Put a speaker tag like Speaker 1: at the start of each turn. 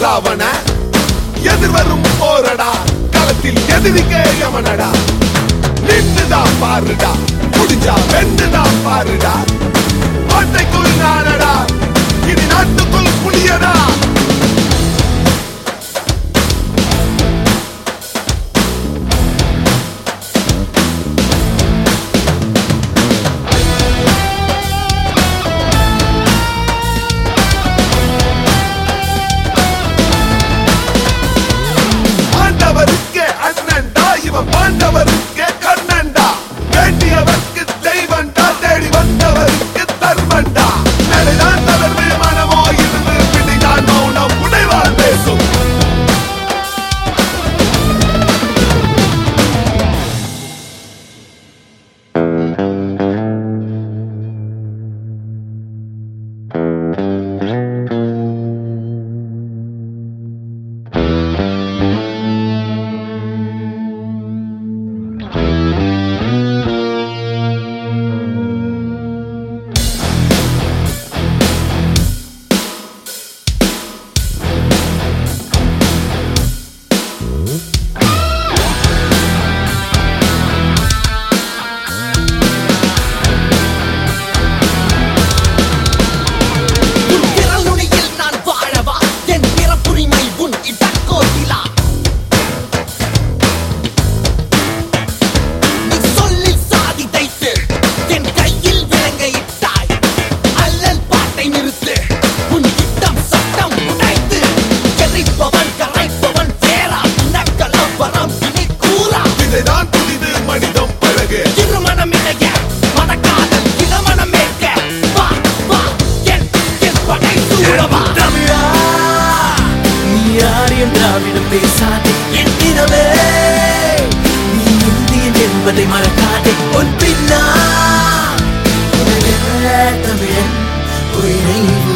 Speaker 1: ராவண எதிர்வரும் போரடா களத்தில் எதிரிக்கே யமனடா நின்னுதான் பாருடா முடிஞ்சா வென்னுதான் பாருடா கோட்டைக்குள் நானடா இனி நாட்டுக்குள் புலியடா ஆண்டவருக்கு அண்ணன்டா இவன் பாண்டவருக்கு கண்ணன்டா வேண்டியவர்க்கு தெய்வன்டா தேடி வந்தவருக்கு தர்மன்டா நடுதான் தளர்வு மனமோ இருந்து பிடிதான் மௌனம் உடைவார் பேசும்
Speaker 2: உன் விரல் நுனியில் நான் வாழவா என் பிறப்புரிமை உன் இடக்கோட்டிலா நீ சொல்லில் சாதி தைத்து என் கையில் விலங்க இட்டாய் அல்லல் பாட்டை நிறுத்து உன் திட்டம் சட்டம் உடைத்து எரிப்பவன் கரைப்பவன் வேறா நக்கலவரம் இனி கூறா
Speaker 1: இதைதான் புதிது மனிதம் பழகு
Speaker 2: திருமணமிடைய மனக்காதல் இளமணமேற்க வா வா என் என் படை சூழவா
Speaker 3: தமிழா நீ யாரையும் திராவிடம் பேசாதே என் தினமே நீ இந்தியன் என்பதை மறக்காதே உன் பின்னா உலக தமிழன் உயிரை